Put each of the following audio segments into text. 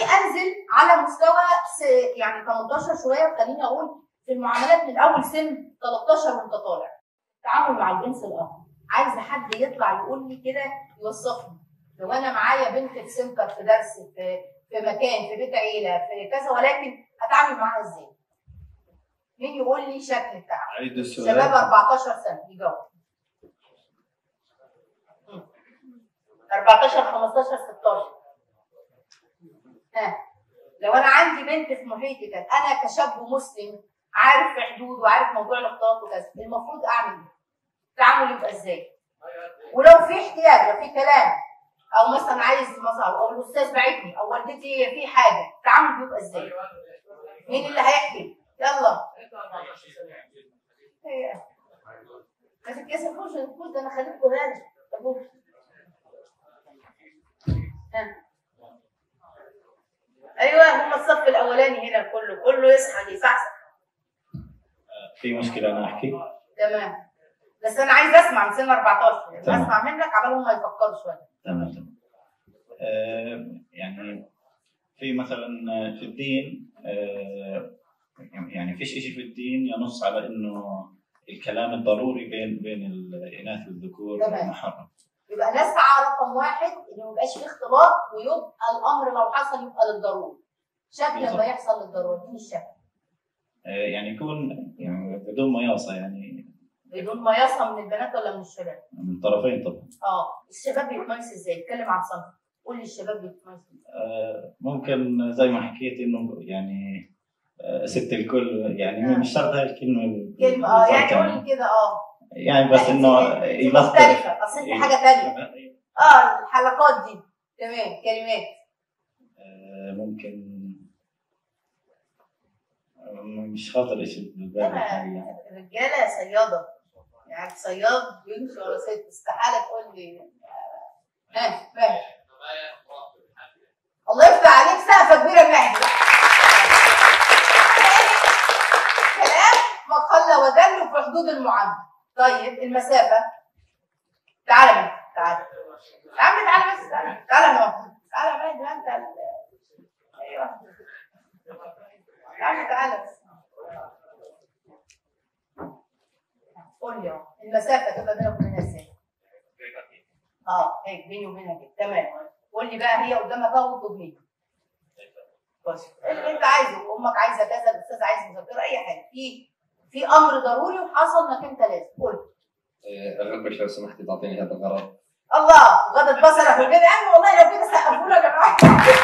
خليني انزل على مستوى س- يعني 18 شويه خليني اقول في المعاملات من اول سن 13 وانت طالع التعامل مع الجنس الاخر عايز حد يطلع يقول لي كده يوصفني لو انا معايا بنت في سنتر في درس في في مكان في بيت عيله في كذا ولكن اتعامل معاها ازاي؟ مين يقول لي شكل التعامل؟ عيد السؤال شباب 14 سنه يجاوب 14 15 16 ها لو انا عندي بنت في محيطي كده انا كشاب مسلم عارف في حدود وعارف موضوع الاختلاط وكذا المفروض اعمل ايه؟ التعامل يبقى ازاي؟ ولو في احتياج لو في كلام او مثلا عايز مثلا او الاستاذ بعتني او والدتي في حاجه التعامل بيبقى ازاي؟ مين اللي هيحكي؟ يلا هي. ما تتكسفوش الفوز ده انا خليتكم غالي طب ها. ايوه هم الصف الاولاني هنا كله كله يصحى يصحصح في مشكله انا احكي تمام بس انا عايز اسمع من سن 14 يعني تمام. اسمع منك عبال هم يفكروا شويه تمام تمام آه، يعني في مثلا في الدين آه، يعني فيش شيء في الدين ينص على انه الكلام الضروري بين بين الاناث والذكور تمام. محرم يبقى نسعى رقم واحد ان ما يبقاش فيه اختلاط ويبقى الامر لو حصل يبقى للضروره شكل بالظبط. لما يحصل للضروره دي الشكل آه، يعني يكون يعني بدون مياصه يعني بدون ما يصل من البنات ولا من الشباب من الطرفين طبعا اه الشباب بيتميز ازاي اتكلم عن صنف قول لي الشباب بيتميز ازاي آه، ممكن زي ما حكيت انه يعني آه، ست الكل يعني آه. مش شرط هاي الكلمه كلمه اه يعني بالضبط قول لي كده اه يعني بس لا، انه انت- انت يلطف مختلفه اصل انت حاجه تانيه اه الحلقات دي تمام كلمات آه، ممكن آه، مش خاطر ايش بالبال حاليا الرجاله صياده يعني صياد بيمشي ورا ست استحاله تقول لي ها ماشي الله يفتح عليك سقفه كبيره مهدي كلام ما قل ودل في حدود المعامله طيب المسافه تعالى مهدي تعالى يا عم تعالى بس تعالى تعالى نقعد تعالى مهدي ما انت ال- ايوه تعالى تعالى بس قول لي اهو المسافه تبقى بينك وبينها ازاي؟ اه هيك بيني وبينها كده تمام قول لي بقى هي قدامك اهو واطلب مني بس اللي انت عايزه امك عايزه كذا الاستاذ عايز مذكره اي حاجه في في امر ضروري وحصل انك انت لازم قول إيه، أغلبك لو سمحتي تعطيني هذا الغرض الله غضت بصرك وكده يا عم والله لو كده سقفوا له يا جماعه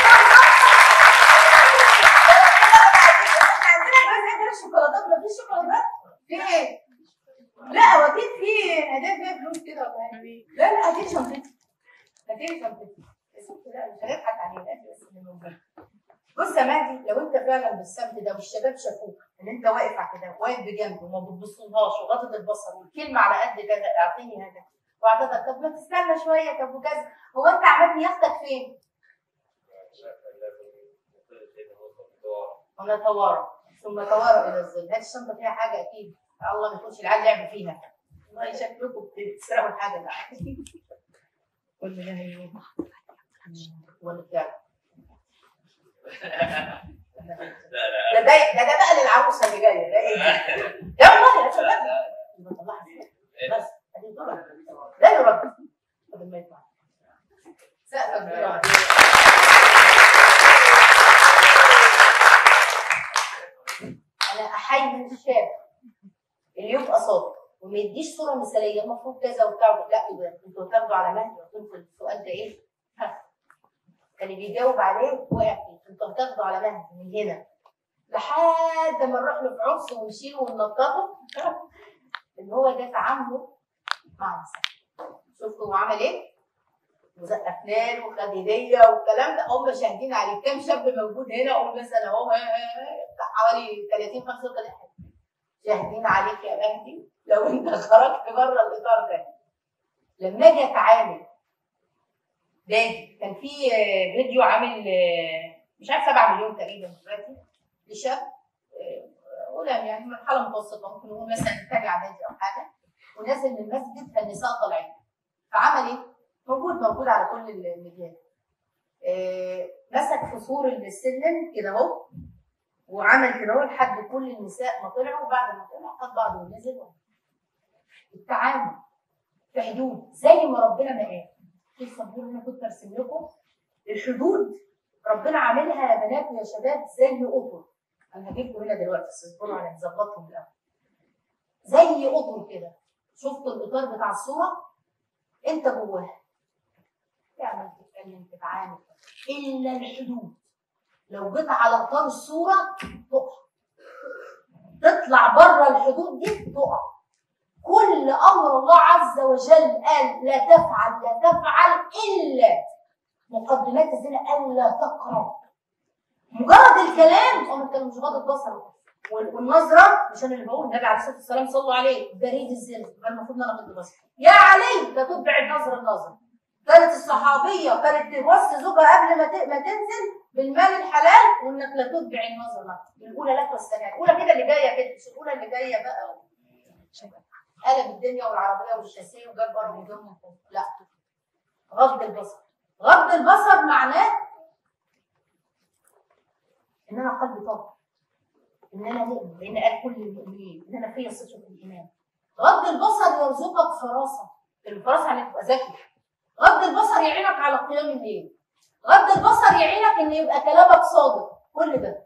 عندنا جواز غير الشوكولاتات مفيش شوكولاتات في ايه؟ لا هو اكيد في هدايا فيها فلوس كده ولا حاجة. لا لا هاتي شنطتي هاتي شنطتي يا ستي لا مش هنضحك عليه لا بس اللي موجود بص يا مهدي لو انت فعلا بالسمت ده والشباب شافوك ان انت واقف على كده واقف بجنبه وما بتبصلهاش وغاضب البصر والكلمه على قد كذا اعطيني هذا وعطتك طب ما تستنى شويه طب وكذا هو انت عملت ياخدك فين؟ ونتوارى ثم توارى الى الظل هات الشنطه فيها حاجه اكيد الله ما يكونش العيال لعبوا فيها والله شكلكم بتسرقوا الحاجه ده كل ده هي ونرجع ده ده ده ده بقى للعروسه اللي جايه ده ايه ده والله يا شباب بطلعها فيها. بس ادي دورك لا يرد قبل ما يطلع سقف كبيره انا احيي الشاب اللي يبقى صادق وما يديش صوره مثاليه المفروض كذا وبتاع لا يبقى انتوا هتاخدوا على مهدي وتقولوا في السؤال ده ايه؟ ها. اللي بيجاوب عليه وقع فيه انتوا هتاخدوا على مهدي من هنا لحد ما نروح له في عرس ونشيله وننططه ان هو ده تعامله مع النساء شفتوا هو عمل ايه؟ وزقفنا له وخد هديه والكلام ده هم شاهدين عليه كام شاب موجود هنا قول مثلا اهو بتاع حوالي 30 35 شاهدين عليك يا مهدي لو انت خرجت بره الاطار ده لما اجي اتعامل باجي كان في آه، فيديو عامل آه، مش عارف 7 مليون تقريبا دلوقتي لشاب آه، غلام يعني مرحله متوسطه ممكن نقول مثلا تاني اعدادي او حاجه ونازل من المسجد فالنساء طالعين فعمل ايه؟ موجود موجود على كل الميديات آه، مسك في سور السلم كده اهو وعمل كده اهو لحد كل النساء ما طلعوا وبعد ما طلع خد بعضه ونزل التعامل في حدود زي ما ربنا ما قال في السبوره اللي انا كنت ارسم لكم الحدود ربنا عاملها يا بنات ويا شباب زي قطر انا هجيبكم هنا دلوقتي بس اصبروا على نظبطهم الاول زي قطر كده شفتوا الاطار بتاع الصوره انت جواها تعمل تتكلم تتعامل الا الحدود لو جيت على اطار الصوره تقع تطلع بره الحدود دي تقع كل امر الله عز وجل قال لا تفعل لا تفعل الا مقدمات الزنا الا تقرب مجرد الكلام هو ما كان مش غاضب بصره وال- والنظره مش انا اللي بقول النبي عليه الصلاه والسلام صلوا عليه بريد الزنا يبقى المفروض ان انا غض بصري يا علي لا تتبع النظر النظر كانت الصحابيه كانت توصي زوجها قبل ما ت- ما تنزل بالمال الحلال وانك لا تتبع النظر النظر الاولى لك والثانيه الاولى كده اللي جايه كده مش الاولى اللي جايه بقى قلب الدنيا والعربيه والشاسيه وجاب بره من فوق لا غض البصر غض البصر معناه ان انا قلبي طاهر ان انا مؤمن لان قال كل المؤمنين ان انا فيا صفه الايمان غض البصر يرزقك فراسه الفراسه يعني تبقى ذكي غض البصر يعينك على قيام الليل غض البصر يعينك ان يبقى كلامك صادق كل ده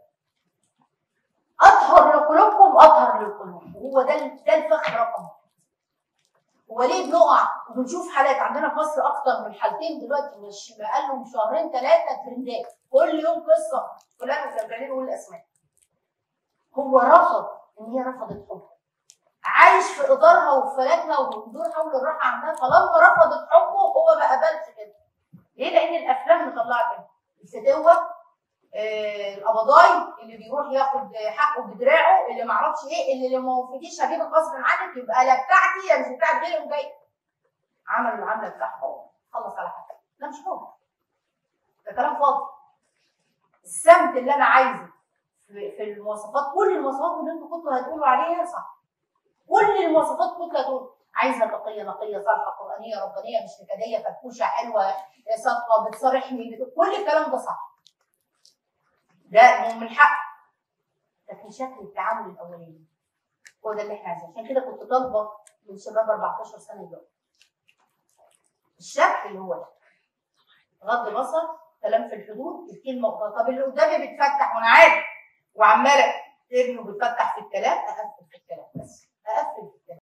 اطهر لقلوبكم اطهر للقلوب وهو ده ده الفخر رقم واحد. هو ليه بنقع وبنشوف حالات عندنا في مصر اكتر من حالتين دلوقتي مش بقالهم شهرين ثلاثه ترندات كل يوم قصه فلان وفلان نقول الاسماء هو رفض ان هي رفضت حبه عايش في اطارها وفلاتها وبتدور حول الراحه عندها فلما رفضت حبه هو ما قبلش كده ليه؟ لان الافلام مطلعه كده الفتوه آه، القبضاي اللي بيروح ياخد حقه بدراعه اللي ما اعرفش ايه اللي لما وفيتيش هجيبك غصب عنك يبقى لا بتاعتي يا مش بتاعت غيري وجاي عمل العمله بتاعته خلص على حاجه ده مش حب ده كلام فاضي السمت اللي انا عايزه في في المواصفات كل المواصفات اللي انتوا كنتوا هتقولوا عليها صح كل المواصفات كنتوا هتقولوا عايزه تقيه نقيه صالحه قرانيه ربانيه مش نكديه فرفوشه حلوه صادقه بتصارحني بت- كل الكلام ده صح ده من حق لكن شكل التعامل الاولاني هو ده اللي احنا عايزينه عشان كده كنت طالبه من شباب 14 سنه دول الشكل اللي هو ده غض بصر كلام في الحدود الكلمه طب اللي قدامي بيتفتح وانا عارف وعماله ابنه بيفتح في الكلام اقفل في الكلام بس اقفل في الكلام